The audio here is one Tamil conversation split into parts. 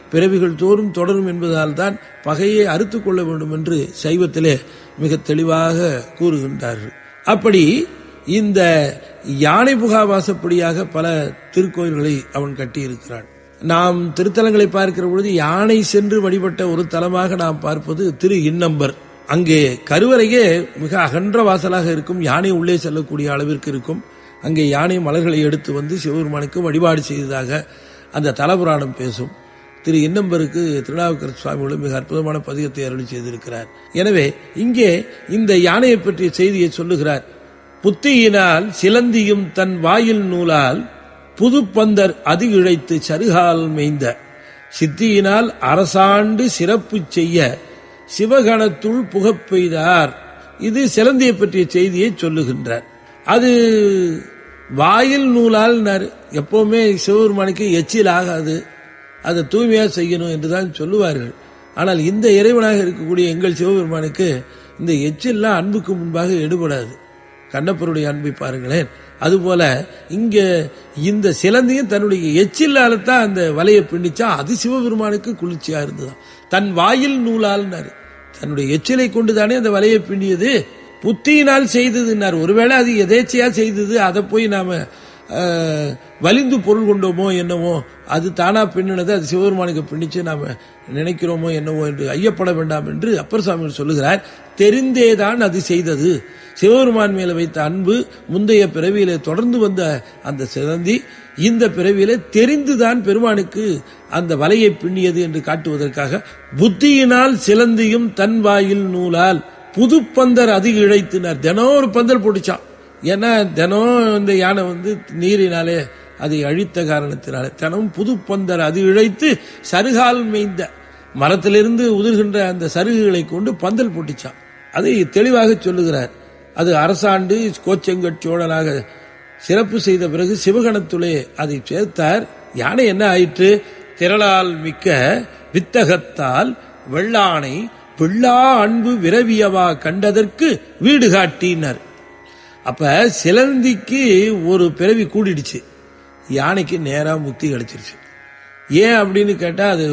பிறவிகள் தோறும் தொடரும் என்பதால் தான் பகையை அறுத்து கொள்ள வேண்டும் என்று சைவத்திலே மிக தெளிவாக கூறுகின்றார்கள் அப்படி இந்த யானை புகாவாசப்படியாக பல திருக்கோயில்களை அவன் கட்டியிருக்கிறான் நாம் திருத்தலங்களை பார்க்கிற பொழுது யானை சென்று வழிபட்ட ஒரு தலமாக நாம் பார்ப்பது திரு இன்னம்பர் அங்கே கருவறையே மிக அகன்ற வாசலாக இருக்கும் யானை உள்ளே செல்லக்கூடிய அளவிற்கு இருக்கும் அங்கே யானை மலர்களை எடுத்து வந்து சிவபெருமானுக்கு வழிபாடு செய்ததாக அந்த தலபுராணம் பேசும் திரு இன்னம்பருக்கு திருநாவுக்கரசு சுவாமிகளும் மிக அற்புதமான பதிகத்தை அருளி செய்திருக்கிறார் எனவே இங்கே இந்த யானையை பற்றிய செய்தியை சொல்லுகிறார் புத்தியினால் சிலந்தியும் தன் வாயில் நூலால் புதுப்பந்தர் அது இழைத்து சருகால் மேய்ந்த சித்தியினால் அரசாண்டு சிறப்பு செய்ய சிவகணத்துள் புகப் பெய்தார் இது சிலந்தியை பற்றிய செய்தியை சொல்லுகின்றார் அது வாயில் நூலால் நறு- எப்பவுமே சிவபெருமானுக்கு எச்சில் ஆகாது அதை தூய்மையா செய்யணும் என்றுதான் சொல்லுவார்கள் ஆனால் இந்த இறைவனாக இருக்கக்கூடிய எங்கள் சிவபெருமானுக்கு இந்த எச்சில்லாம் அன்புக்கு முன்பாக எடுபடாது கண்ணப்பருடைய அன்பை பாருங்களேன் அதுபோல இங்க இந்த சிலந்தியும் தன்னுடைய எச்சில்லால தான் அந்த வலையை பின்னிச்சா அது சிவபெருமானுக்கு குளிர்ச்சியா இருந்ததாம் தன் வாயில் நூலால்னாரு தன்னுடைய எச்சிலை கொண்டுதானே அந்த வலையை பின்னியது புத்தியினால் செய்ததுன்னார் ஒருவேளை அது எதேச்சையா செய்தது அதை போய் நாம அஹ், வலிந்து பொருள் கொண்டோமோ என்னவோ அது தானா பின்னினது அது சிவபெருமானுக்கு பின்னிச்சு நாம நினைக்கிறோமோ என்னவோ என்று ஐயப்பட வேண்டாம் என்று அப்பர் சுவாமி சொல்லுகிறார் தெரிந்தேதான் அது செய்தது சிவபெருமான் மேல வைத்த அன்பு முந்தைய பிறவியிலே தொடர்ந்து வந்த அந்த சிறந்தி இந்த பிறவியிலே தெரிந்துதான் பெருமானுக்கு அந்த வலையை பின்னியது என்று காட்டுவதற்காக புத்தியினால் சிலந்தியும் தன் வாயில் நூலால் புதுப்பந்தர் அதிக இழைத்தினார் தினம் ஒரு பந்தல் போட்டுச்சான் ஏன்னா தினம் இந்த யானை வந்து நீரினாலே அதை அழித்த காரணத்தினாலே தினம் புதுப்பந்தர் அது இழைத்து சருகால் மேய்ந்த மரத்திலிருந்து உதிர்கின்ற அந்த சருகுகளை கொண்டு பந்தல் போட்டுச்சான் அதை தெளிவாக சொல்லுகிறார் அது அரசாண்டு கோச்செங்கட் சோழனாக சிறப்பு செய்த பிறகு சிவகணத்துளே அதை சேர்த்தார் யானை என்ன ஆயிற்று திரளால் மிக்க வித்தகத்தால் வெள்ளானை பிள்ளா அன்பு விரவியவா கண்டதற்கு வீடு காட்டினார் அப்ப சிலந்திக்கு ஒரு பிறவி கூடிடுச்சு யானைக்கு நேரா முக்தி கிடைச்சிருச்சு ஏன் அப்படின்னு கேட்டா அது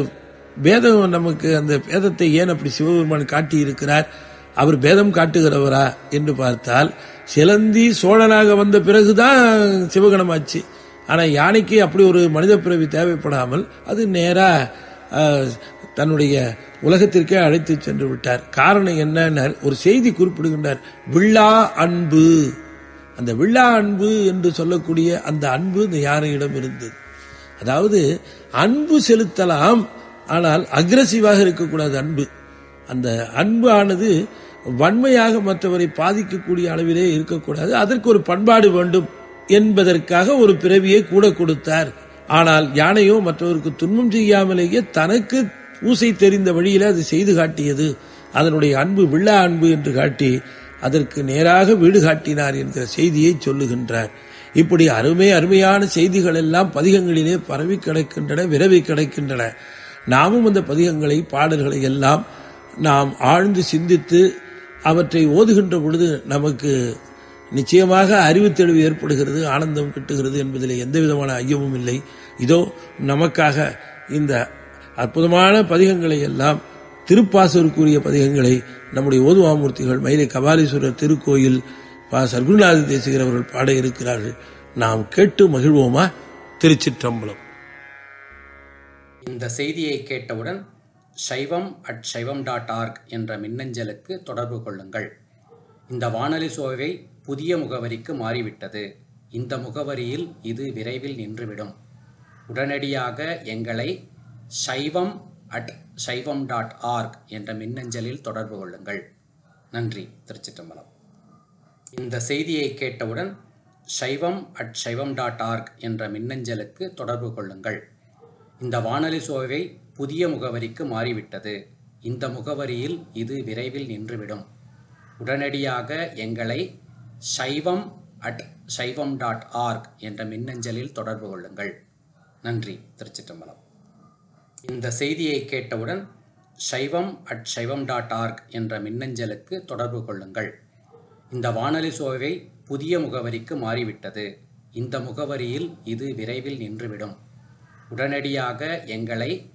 பேதம் நமக்கு அந்த பேதத்தை ஏன் அப்படி சிவபெருமான் காட்டி இருக்கிறார் அவர் பேதம் காட்டுகிறவரா என்று பார்த்தால் சிலந்தி சோழனாக வந்த பிறகுதான் சிவகணமாச்சு ஆனா யானைக்கு அப்படி ஒரு மனித பிறவி தேவைப்படாமல் அது நேரா அஹ், தன்னுடைய உலகத்திற்கே அழைத்து சென்று விட்டார் காரணம் என்ன ஒரு செய்தி குறிப்பிடுகின்றார் விழா அன்பு அந்த விழா அன்பு என்று சொல்லக்கூடிய அந்த அன்பு இந்த யானையிடம் இருந்தது அதாவது அன்பு செலுத்தலாம் ஆனால் அக்ரசிவாக இருக்கக்கூடாது அன்பு அந்த அன்பு ஆனது வன்மையாக மற்றவரை பாதிக்கக்கூடிய அளவிலே இருக்கக்கூடாது அதற்கு ஒரு பண்பாடு வேண்டும் என்பதற்காக ஒரு பிறவியை கூட கொடுத்தார் ஆனால் யானையோ மற்றவருக்கு துன்பம் செய்யாமலேயே தனக்கு பூசை தெரிந்த வழியில அது செய்து காட்டியது அதனுடைய அன்பு விழா அன்பு என்று காட்டி அதற்கு நேராக வீடு காட்டினார் என்கிற செய்தியை சொல்லுகின்றார் இப்படி அருமை அருமையான செய்திகள் எல்லாம் பதிகங்களிலே பரவி கிடக்கின்றன விரவி கிடக்கின்றன நாமும் அந்த பதிகங்களை பாடல்களை எல்லாம் நாம் ஆழ்ந்து சிந்தித்து அவற்றை ஓதுகின்ற பொழுது நமக்கு நிச்சயமாக அறிவு தெளிவு ஏற்படுகிறது ஆனந்தம் கிட்டுகிறது என்பதில் எந்த விதமான ஐயமும் இல்லை இதோ நமக்காக இந்த அற்புதமான பதிகங்களை எல்லாம் திருப்பாசூருக்குரிய பதிகங்களை நம்முடைய ஓதுவாமூர்த்திகள் மயிலை கபாலீஸ்வரர் திருக்கோயில் பா சர்க்குருநாத தேசிகர் அவர்கள் பாட இருக்கிறார்கள் நாம் கேட்டு மகிழ்வோமா திருச்சிற்றம்பலம் இந்த செய்தியை கேட்டவுடன் சைவம் அட் சைவம் டாட் ஆர்க் என்ற மின்னஞ்சலுக்கு தொடர்பு கொள்ளுங்கள் இந்த வானொலி சோவை புதிய முகவரிக்கு மாறிவிட்டது இந்த முகவரியில் இது விரைவில் நின்றுவிடும் உடனடியாக எங்களை சைவம் அட் சைவம் டாட் ஆர்க் என்ற மின்னஞ்சலில் தொடர்பு கொள்ளுங்கள் நன்றி திருச்சிற்றம்பலம் இந்த செய்தியை கேட்டவுடன் சைவம் அட் சைவம் டாட் ஆர்க் என்ற மின்னஞ்சலுக்கு தொடர்பு கொள்ளுங்கள் இந்த வானொலி சோவை புதிய முகவரிக்கு மாறிவிட்டது இந்த முகவரியில் இது விரைவில் நின்றுவிடும் உடனடியாக எங்களை சைவம் அட் சைவம் டாட் ஆர்க் என்ற மின்னஞ்சலில் தொடர்பு கொள்ளுங்கள் நன்றி திருச்சிற்றம்பலம் இந்த செய்தியை கேட்டவுடன் சைவம் அட் சைவம் டாட் ஆர்க் என்ற மின்னஞ்சலுக்கு தொடர்பு கொள்ளுங்கள் இந்த வானொலி சோவை புதிய முகவரிக்கு மாறிவிட்டது இந்த முகவரியில் இது விரைவில் நின்றுவிடும் உடனடியாக எங்களை